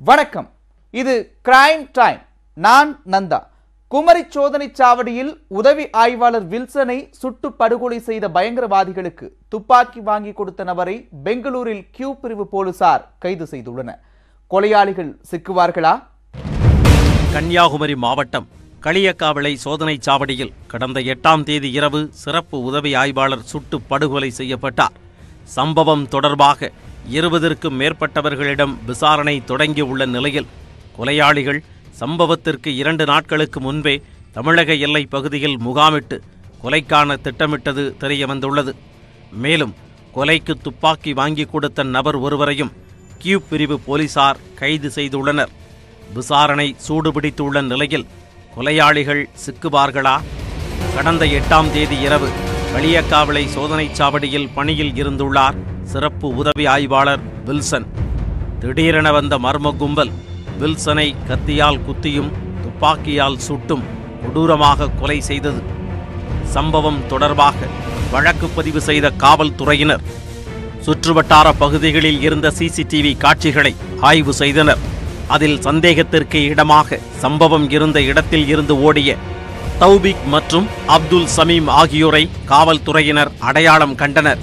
வணக்கம் இது crime time நான் நந்தா குமரி சோதனைச் சாவடியில் உதவி ஆய்வாளர் வில்சனை சுட்டு படுகொலை செய்த பயங்கரவாதிகளுக்கு துப்பாக்கி வாங்கி கொடுத்த நபரை பெங்களூரில் கியூ பிரிவு போலீசார் கைது செய்துள்ளனர் கொலையாளிகள் சிக்குவார்களா கன்னியாகுமரி மாவட்டம் களியக்காவிளை சோதனைச் சாவடியில் கடந்த எட்டாம் தேதி இரவு சிறப்பு உதவி ஆய்வாளர் சுட்டு படுகொலை செய்யப்பட்டார் சம்பவம் தொடர்பாக இருபதற்கும் மேற்பட்டவர்களிடம் விசாரணை தொடங்கியுள்ள நிலையில் கொலையாளிகள் சம்பவத்திற்கு இரண்டு நாட்களுக்கு முன்பே தமிழக எல்லை பகுதியில் முகாமிட்டு கொலைக்கான திட்டமிட்டது தெரியவந்துள்ளது மேலும் கொலைக்கு துப்பாக்கி வாங்கி கொடுத்த நபர் ஒருவரையும் கியூ பிரிவு போலீசார் கைது செய்துள்ளனர் விசாரணை சூடுபிடித்துள்ள நிலையில் கொலையாளிகள் சிக்குவார்களா கடந்த எட்டாம் தேதி இரவு களியக்காவிளை சோதனைச் சாவடியில் பணியில் இருந்துள்ளார் சிறப்பு உதவி ஆய்வாளர் வில்சன் திடீரென வந்த மர்ம கும்பல் வில்சனை கத்தியால் குத்தியும் துப்பாக்கியால் சுட்டும் கொடூரமாக கொலை செய்தது சம்பவம் தொடர்பாக வழக்கு பதிவு செய்த காவல்துறையினர் சுற்றுவட்டார பகுதிகளில் இருந்த சிசிடிவி காட்சிகளை ஆய்வு செய்தனர் அதில் சந்தேகத்திற்கு இடமாக சம்பவம் இருந்த இடத்தில் இருந்து ஓடிய தௌபிக் மற்றும் அப்துல் சமீம் ஆகியோரை காவல்துறையினர் அடையாளம் கண்டனர்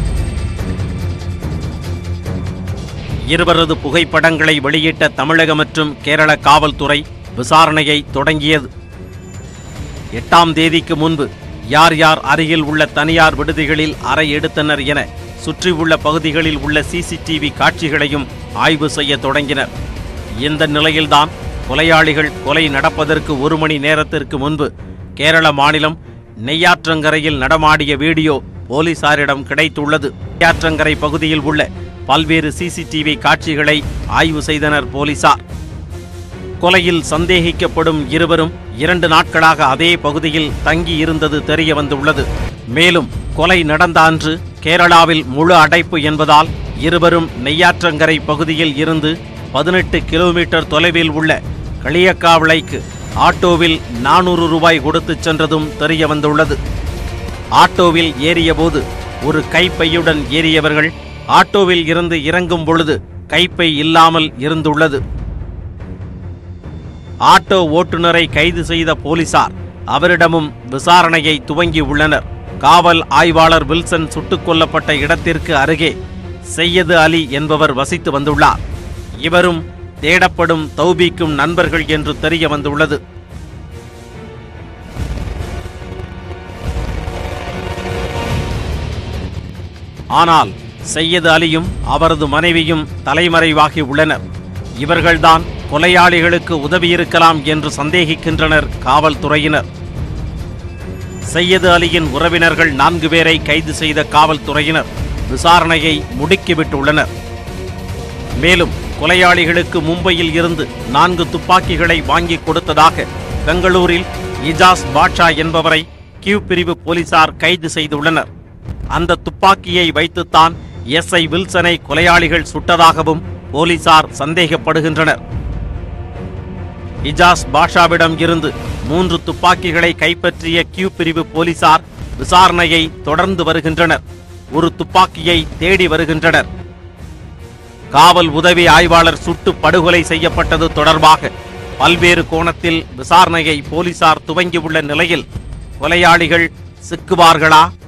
இருவரது புகைப்படங்களை வெளியிட்ட தமிழக மற்றும் கேரள காவல்துறை விசாரணையை தொடங்கியது எட்டாம் தேதிக்கு முன்பு யார் யார் அருகில் உள்ள தனியார் விடுதிகளில் அறை எடுத்தனர் என சுற்றியுள்ள பகுதிகளில் உள்ள சிசிடிவி காட்சிகளையும் ஆய்வு செய்ய தொடங்கினர் இந்த நிலையில்தான் கொலையாளிகள் கொலை நடப்பதற்கு ஒரு மணி நேரத்திற்கு முன்பு கேரள மாநிலம் நெய்யாற்றங்கரையில் நடமாடிய வீடியோ போலீசாரிடம் கிடைத்துள்ளது நெய்யாற்றங்கரை பகுதியில் உள்ள பல்வேறு சிசிடிவி காட்சிகளை ஆய்வு செய்தனர் போலீசார் கொலையில் சந்தேகிக்கப்படும் இருவரும் இரண்டு நாட்களாக அதே பகுதியில் தங்கி இருந்தது தெரிய வந்துள்ளது மேலும் கொலை நடந்த அன்று கேரளாவில் முழு அடைப்பு என்பதால் இருவரும் நெய்யாற்றங்கரை பகுதியில் இருந்து பதினெட்டு கிலோமீட்டர் தொலைவில் உள்ள களியக்காவிளைக்கு ஆட்டோவில் நானூறு ரூபாய் கொடுத்துச் சென்றதும் தெரிய வந்துள்ளது ஆட்டோவில் ஏறியபோது ஒரு கைப்பையுடன் ஏறியவர்கள் ஆட்டோவில் இருந்து இறங்கும் பொழுது கைப்பை இல்லாமல் இருந்துள்ளது ஆட்டோ ஓட்டுநரை கைது செய்த போலீசார் அவரிடமும் விசாரணையை துவங்கி உள்ளனர் காவல் ஆய்வாளர் வில்சன் சுட்டுக் கொல்லப்பட்ட இடத்திற்கு அருகே செய்யது அலி என்பவர் வசித்து வந்துள்ளார் இவரும் தேடப்படும் தௌபிக்கும் நண்பர்கள் என்று தெரிய வந்துள்ளது ஆனால் செய்யது அலியும் அவரது மனைவியும் தலைமறைவாகி உள்ளனர் இவர்கள்தான் கொலையாளிகளுக்கு உதவியிருக்கலாம் என்று சந்தேகிக்கின்றனர் காவல்துறையினர் செய்யது அலியின் உறவினர்கள் நான்கு பேரை கைது செய்த காவல்துறையினர் விசாரணையை முடுக்கிவிட்டுள்ளனர் மேலும் கொலையாளிகளுக்கு மும்பையில் இருந்து நான்கு துப்பாக்கிகளை வாங்கி கொடுத்ததாக பெங்களூரில் இஜாஸ் பாட்ஷா என்பவரை கியூ பிரிவு போலீசார் கைது செய்துள்ளனர் அந்த துப்பாக்கியை வைத்துத்தான் எஸ் ஐ வில்சனை கொலையாளிகள் சுட்டதாகவும் போலீசார் சந்தேகப்படுகின்றனர் இஜாஸ் பாஷாவிடம் இருந்து மூன்று துப்பாக்கிகளை கைப்பற்றிய கியூ பிரிவு போலீசார் விசாரணையை தொடர்ந்து வருகின்றனர் ஒரு துப்பாக்கியை தேடி வருகின்றனர் காவல் உதவி ஆய்வாளர் சுட்டு படுகொலை செய்யப்பட்டது தொடர்பாக பல்வேறு கோணத்தில் விசாரணையை போலீசார் துவங்கியுள்ள நிலையில் கொலையாளிகள் சிக்குவார்களா